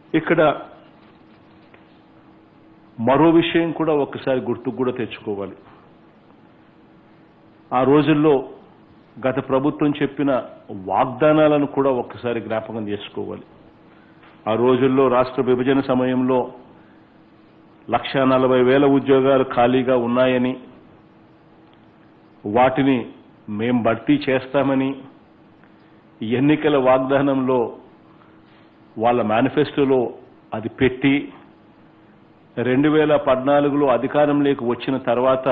ఇక్కడ మరో విషయం కూడా ఒక్కసారి గుర్తుకు కూడా తెచ్చుకోవాలి ఆ రోజుల్లో గత ప్రభుత్వం చెప్పిన వాగ్దానాలను కూడా ఒక్కసారి జ్ఞాపకం చేసుకోవాలి ఆ రోజుల్లో రాష్ట్ర విభజన సమయంలో లక్ష నలభై వేల ఉద్యోగాలు ఖాళీగా ఉన్నాయని వాటిని మేం భర్తీ చేస్తామని ఎన్నికల వాగ్దానంలో వాళ్ళ మేనిఫెస్టోలో అది పెట్టి రెండు వేల పద్నాలుగులో అధికారంలోకి వచ్చిన తర్వాత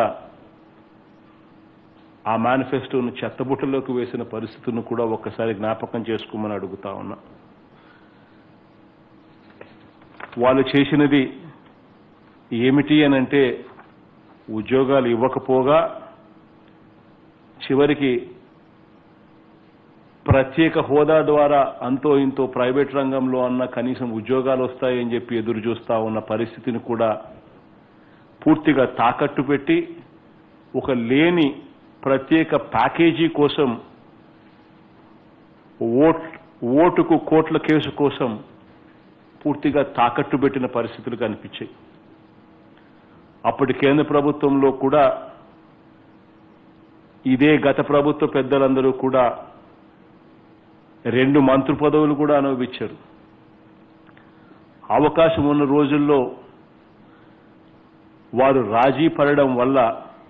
ఆ మేనిఫెస్టోను చెత్తబుట్టలోకి వేసిన పరిస్థితులను కూడా ఒక్కసారి జ్ఞాపకం చేసుకోమని అడుగుతా ఉన్నా వాళ్ళు చేసినది ఏమిటి అనంటే ఉద్యోగాలు ఇవ్వకపోగా చివరికి ప్రత్యేక హోదా ద్వారా అంతో ఇంతో ప్రైవేట్ రంగంలో అన్న కనీసం ఉద్యోగాలు వస్తాయని చెప్పి ఎదురు చూస్తా ఉన్న పరిస్థితిని కూడా పూర్తిగా తాకట్టు పెట్టి ఒక లేని ప్రత్యేక ప్యాకేజీ కోసం ఓట్ ఓటుకు కోట్ల కేసు కోసం పూర్తిగా తాకట్టు పెట్టిన పరిస్థితులు కనిపించాయి అప్పటి కేంద్ర ప్రభుత్వంలో కూడా ఇదే గత ప్రభుత్వ పెద్దలందరూ కూడా రెండు మంత్రి పదవులు కూడా అనుభవించారు అవకాశం ఉన్న రోజుల్లో వారు రాజీ పడడం వల్ల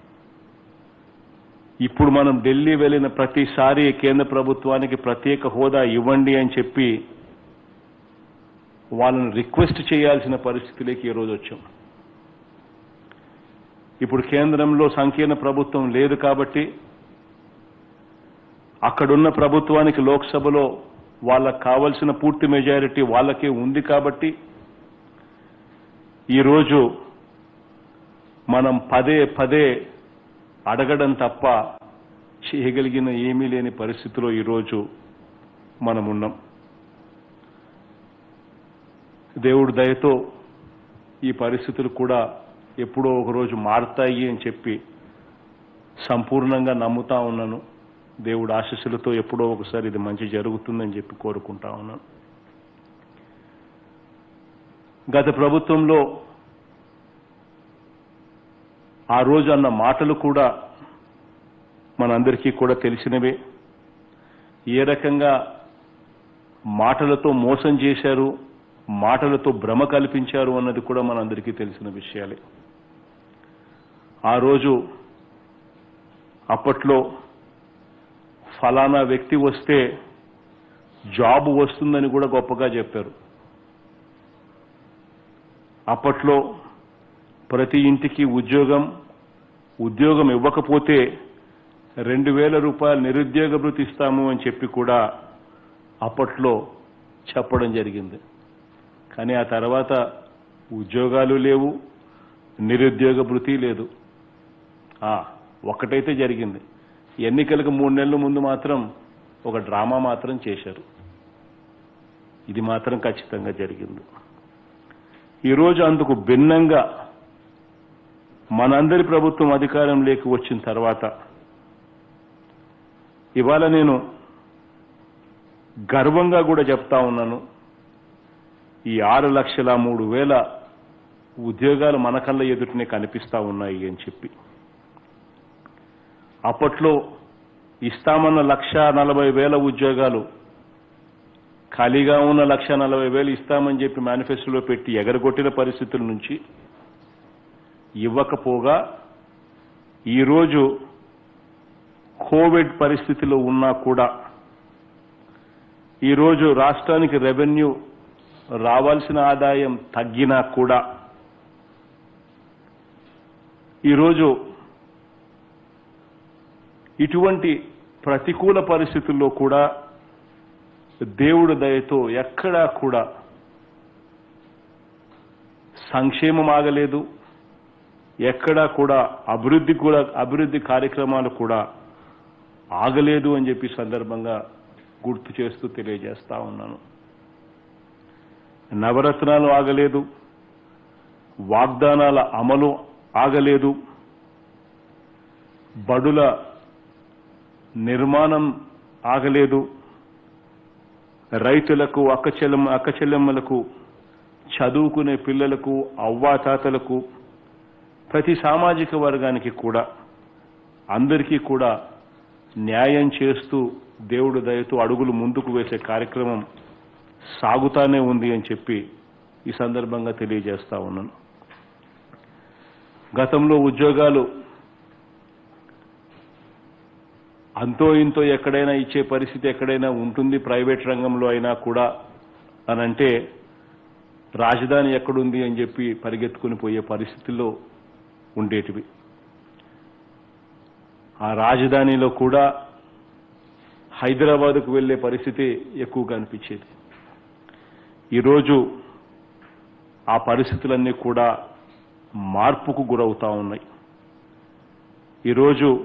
ఇప్పుడు మనం ఢిల్లీ వెళ్ళిన ప్రతిసారి కేంద్ర ప్రభుత్వానికి ప్రత్యేక హోదా ఇవ్వండి అని చెప్పి వాళ్ళని రిక్వెస్ట్ చేయాల్సిన పరిస్థితిలోకి ఈ రోజు వచ్చాం ఇప్పుడు కేంద్రంలో సంకీర్ణ ప్రభుత్వం లేదు కాబట్టి అక్కడున్న ప్రభుత్వానికి లోక్సభలో వాళ్ళకు కావలసిన పూర్తి మెజారిటీ వాళ్ళకే ఉంది కాబట్టి ఈరోజు మనం పదే పదే అడగడం తప్ప చేయగలిగిన ఏమీ లేని పరిస్థితిలో ఈరోజు మనం ఉన్నాం దేవుడి దయతో ఈ పరిస్థితులు కూడా ఎప్పుడో ఒకరోజు మారుతాయి అని చెప్పి సంపూర్ణంగా నమ్ముతా ఉన్నాను దేవుడు ఆశస్సులతో ఎప్పుడో ఒకసారి ఇది మంచి జరుగుతుందని చెప్పి కోరుకుంటా ఉన్నాను గత ప్రభుత్వంలో ఆ రోజు అన్న మాటలు కూడా మనందరికీ కూడా తెలిసినవే ఏ రకంగా మాటలతో మోసం చేశారు మాటలతో భ్రమ కల్పించారు అన్నది కూడా మనందరికీ తెలిసిన విషయాలే ఆ రోజు అప్పట్లో ఫలానా వ్యక్తి వస్తే జాబ్ వస్తుందని కూడా గొప్పగా చెప్పారు అప్పట్లో ప్రతి ఇంటికి ఉద్యోగం ఉద్యోగం ఇవ్వకపోతే రెండు వేల రూపాయలు నిరుద్యోగ భృతి ఇస్తాము అని చెప్పి కూడా అప్పట్లో చెప్పడం జరిగింది కానీ ఆ తర్వాత ఉద్యోగాలు లేవు నిరుద్యోగ భృతి లేదు ఆ, ఒక్కటైతే జరిగింది ఎన్నికలకు మూడు నెలల ముందు మాత్రం ఒక డ్రామా మాత్రం చేశారు ఇది మాత్రం ఖచ్చితంగా జరిగింది ఈరోజు అందుకు భిన్నంగా మనందరి ప్రభుత్వం అధికారంలోకి వచ్చిన తర్వాత ఇవాళ నేను గర్వంగా కూడా చెప్తా ఉన్నాను ఈ ఆరు లక్షల మూడు వేల ఉద్యోగాలు మన కళ్ళ ఎదుటనే కనిపిస్తా ఉన్నాయి అని చెప్పి అప్పట్లో ఇస్తామన్న లక్ష నలభై వేల ఉద్యోగాలు ఖాళీగా ఉన్న లక్ష నలభై వేలు ఇస్తామని చెప్పి మేనిఫెస్టోలో పెట్టి ఎగరగొట్టిన పరిస్థితుల నుంచి ఇవ్వకపోగా ఈరోజు కోవిడ్ పరిస్థితిలో ఉన్నా కూడా ఈరోజు రాష్ట్రానికి రెవెన్యూ రావాల్సిన ఆదాయం తగ్గినా కూడా ఈరోజు ఇటువంటి ప్రతికూల పరిస్థితుల్లో కూడా దేవుడు దయతో ఎక్కడా కూడా సంక్షేమం ఆగలేదు ఎక్కడా కూడా అభివృద్ధి కూడా అభివృద్ధి కార్యక్రమాలు కూడా ఆగలేదు అని చెప్పి సందర్భంగా గుర్తు చేస్తూ తెలియజేస్తా ఉన్నాను నవరత్నాలు ఆగలేదు వాగ్దానాల అమలు ఆగలేదు బడుల నిర్మాణం ఆగలేదు రైతులకు అక్కచెల్లెమ్మ అక్కచెల్లెమ్మలకు చదువుకునే పిల్లలకు అవ్వాతాతలకు ప్రతి సామాజిక వర్గానికి కూడా అందరికీ కూడా న్యాయం చేస్తూ దేవుడు దయతో అడుగులు ముందుకు వేసే కార్యక్రమం సాగుతానే ఉంది అని చెప్పి ఈ సందర్భంగా తెలియజేస్తా ఉన్నాను గతంలో ఉద్యోగాలు అంతో ఇంతో ఎక్కడైనా ఇచ్చే పరిస్థితి ఎక్కడైనా ఉంటుంది ప్రైవేట్ రంగంలో అయినా కూడా అనంటే రాజధాని ఎక్కడుంది అని చెప్పి పరిగెత్తుకుని పోయే పరిస్థితుల్లో ఉండేటివి ఆ రాజధానిలో కూడా హైదరాబాద్కు వెళ్లే పరిస్థితి ఎక్కువగా అనిపించేది ఈరోజు ఆ పరిస్థితులన్నీ కూడా మార్పుకు గురవుతా ఉన్నాయి ఈరోజు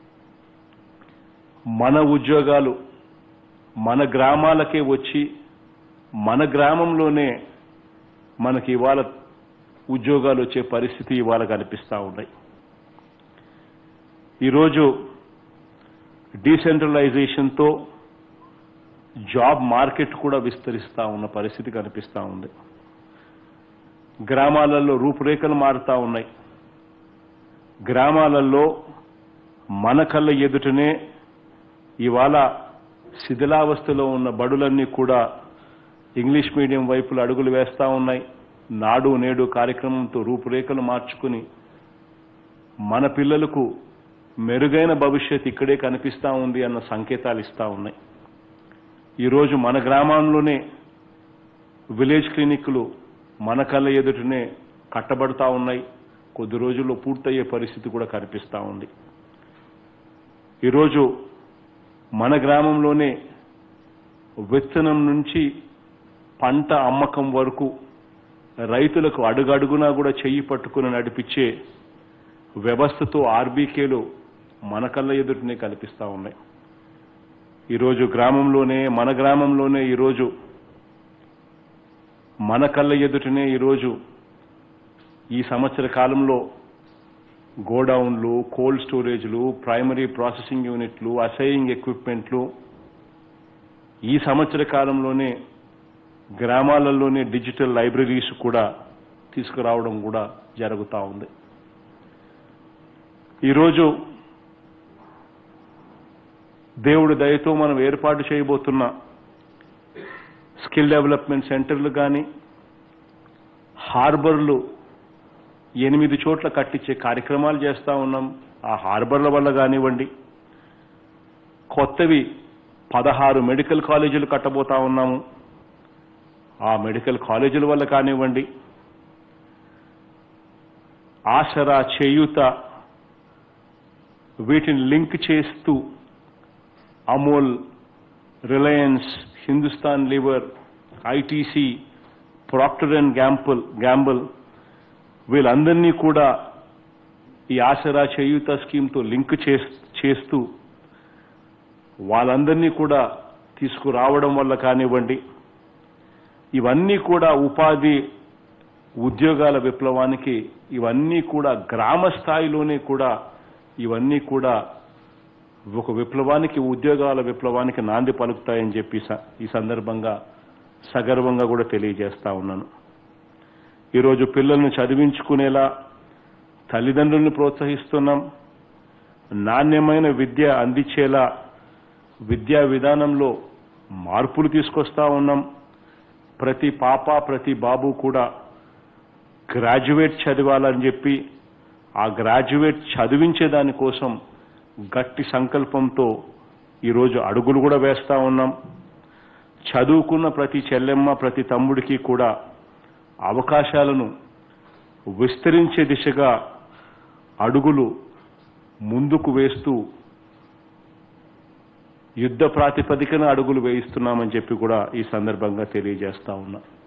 మన ఉద్యోగాలు మన గ్రామాలకే వచ్చి మన గ్రామంలోనే మనకి ఇవాళ ఉద్యోగాలు వచ్చే పరిస్థితి ఇవాళ కనిపిస్తూ ఉన్నాయి ఈరోజు డీసెంట్రలైజేషన్తో జాబ్ మార్కెట్ కూడా విస్తరిస్తూ ఉన్న పరిస్థితి కనిపిస్తూ ఉంది గ్రామాలలో రూపురేఖలు మారుతా ఉన్నాయి గ్రామాలలో మన కళ్ళ ఎదుటనే ఇవాళ శిథిలావస్థలో ఉన్న బడులన్నీ కూడా ఇంగ్లీష్ మీడియం వైపులు అడుగులు వేస్తా ఉన్నాయి నాడు నేడు కార్యక్రమంతో రూపురేఖలు మార్చుకుని మన పిల్లలకు మెరుగైన భవిష్యత్ ఇక్కడే కనిపిస్తా ఉంది అన్న సంకేతాలు ఇస్తా ఉన్నాయి ఈరోజు మన గ్రామంలోనే విలేజ్ క్లినిక్లు మన కళ్ళ ఎదుటనే కట్టబడతా ఉన్నాయి కొద్ది రోజుల్లో పూర్తయ్యే పరిస్థితి కూడా కనిపిస్తా ఉంది ఈరోజు మన గ్రామంలోనే విత్తనం నుంచి పంట అమ్మకం వరకు రైతులకు అడుగడుగునా కూడా చెయ్యి పట్టుకుని నడిపించే వ్యవస్థతో ఆర్బీకేలు మన కళ్ళ ఎదుటనే కనిపిస్తా ఉన్నాయి ఈరోజు గ్రామంలోనే మన గ్రామంలోనే ఈరోజు మన కళ్ళ ఎదుటనే ఈరోజు ఈ సంవత్సర కాలంలో గోడౌన్లు కోల్డ్ స్టోరేజ్లు ప్రైమరీ ప్రాసెసింగ్ యూనిట్లు అసైయింగ్ ఎక్విప్మెంట్లు ఈ సంవత్సర కాలంలోనే గ్రామాలలోనే డిజిటల్ లైబ్రరీస్ కూడా తీసుకురావడం కూడా జరుగుతూ ఉంది ఈరోజు దేవుడి దయతో మనం ఏర్పాటు చేయబోతున్న స్కిల్ డెవలప్మెంట్ సెంటర్లు కానీ హార్బర్లు ఎనిమిది చోట్ల కట్టించే కార్యక్రమాలు చేస్తా ఉన్నాం ఆ హార్బర్ల వల్ల కానివ్వండి కొత్తవి పదహారు మెడికల్ కాలేజీలు కట్టబోతా ఉన్నాము ఆ మెడికల్ కాలేజీల వల్ల కానివ్వండి ఆసరా చేయూత వీటిని లింక్ చేస్తూ Amul Reliance Hindustan lever ITC procter and gamble gamble వీళ్ళందరినీ కూడా ఈ ఆసరా చేయూత స్కీమ్తో లింక్ చేస్తూ వాళ్ళందరినీ కూడా తీసుకురావడం వల్ల కానివ్వండి ఇవన్నీ కూడా ఉపాధి ఉద్యోగాల విప్లవానికి ఇవన్నీ కూడా గ్రామ స్థాయిలోనే కూడా ఇవన్నీ కూడా ఒక విప్లవానికి ఉద్యోగాల విప్లవానికి నాంది పలుకుతాయని చెప్పి ఈ సందర్భంగా సగర్వంగా కూడా తెలియజేస్తా ఉన్నాను ఈరోజు పిల్లల్ని చదివించుకునేలా తల్లిదండ్రులను ప్రోత్సహిస్తున్నాం నాణ్యమైన విద్య అందించేలా విద్యా విధానంలో మార్పులు తీసుకొస్తా ఉన్నాం ప్రతి పాప ప్రతి బాబు కూడా గ్రాడ్యుయేట్ చదవాలని చెప్పి ఆ గ్రాడ్యుయేట్ చదివించే దానికోసం గట్టి సంకల్పంతో ఈరోజు అడుగులు కూడా వేస్తా ఉన్నాం చదువుకున్న ప్రతి చెల్లెమ్మ ప్రతి తమ్ముడికి కూడా అవకాశాలను విస్తరించే దిశగా అడుగులు ముందుకు వేస్తూ యుద్ధ ప్రాతిపదికన అడుగులు వేయిస్తున్నామని చెప్పి కూడా ఈ సందర్భంగా తెలియజేస్తా ఉన్నా